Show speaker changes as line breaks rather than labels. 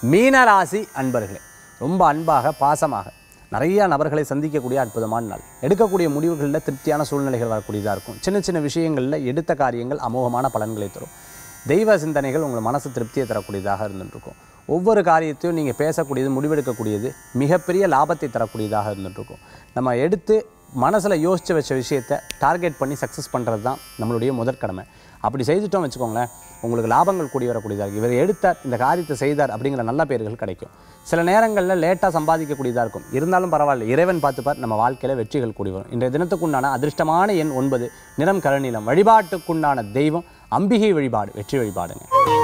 மீனராசி அன்பர்களே ரொம்ப அன்பாக பாசமாக நிறைய நபர்களை சந்திக்கக்கூடிய அற்புதமான நாள் எடுக்கக்கூடிய முடிவுகளில் திருப்தியான சூழ்நிலைகள் வரக்கூடியதாக இருக்கும் சின்ன சின்ன விஷயங்களில் எடுத்த காரியங்கள் அமோகமான பலன்களை தரும் தெய்வ சிந்தனைகள் உங்கள் மனசு திருப்தியை தரக்கூடியதாக இருந்துட்டுருக்கும் ஒவ்வொரு காரியத்தையும் நீங்கள் பேசக்கூடியது முடிவெடுக்கக்கூடியது மிகப்பெரிய லாபத்தை தரக்கூடியதாக இருந்துட்டுருக்கும் நம்ம எடுத்து மனசில் யோசித்து வச்ச விஷயத்தை டார்கெட் பண்ணி சக்ஸஸ் பண்ணுறது தான் நம்மளுடைய முதற்கடமை அப்படி செய்துட்டோம் வச்சுக்கோங்களேன் உங்களுக்கு லாபங்கள் கூடி வரக்கூடியதாக இருக்கும் இவர் எடுத்தார் இந்த காரியத்தை செய்தார் அப்படிங்கிற நல்ல பேர்கள் கிடைக்கும் சில நேரங்களில் லேட்டாக சம்பாதிக்கக்கூடியதாக இருக்கும் இருந்தாலும் பரவாயில்ல இறைவன் பார்த்துப்பார் நம்ம வாழ்க்கையில் வெற்றிகள் கூடி வரும் இன்றைய தினத்துக்குண்டான அதிர்ஷ்டமான எண் ஒன்பது நிறம் கருநீலம் வழிபாட்டுக்குண்டான தெய்வம் அம்பிகை வழிபாடு வெற்றி வழிபாடுங்க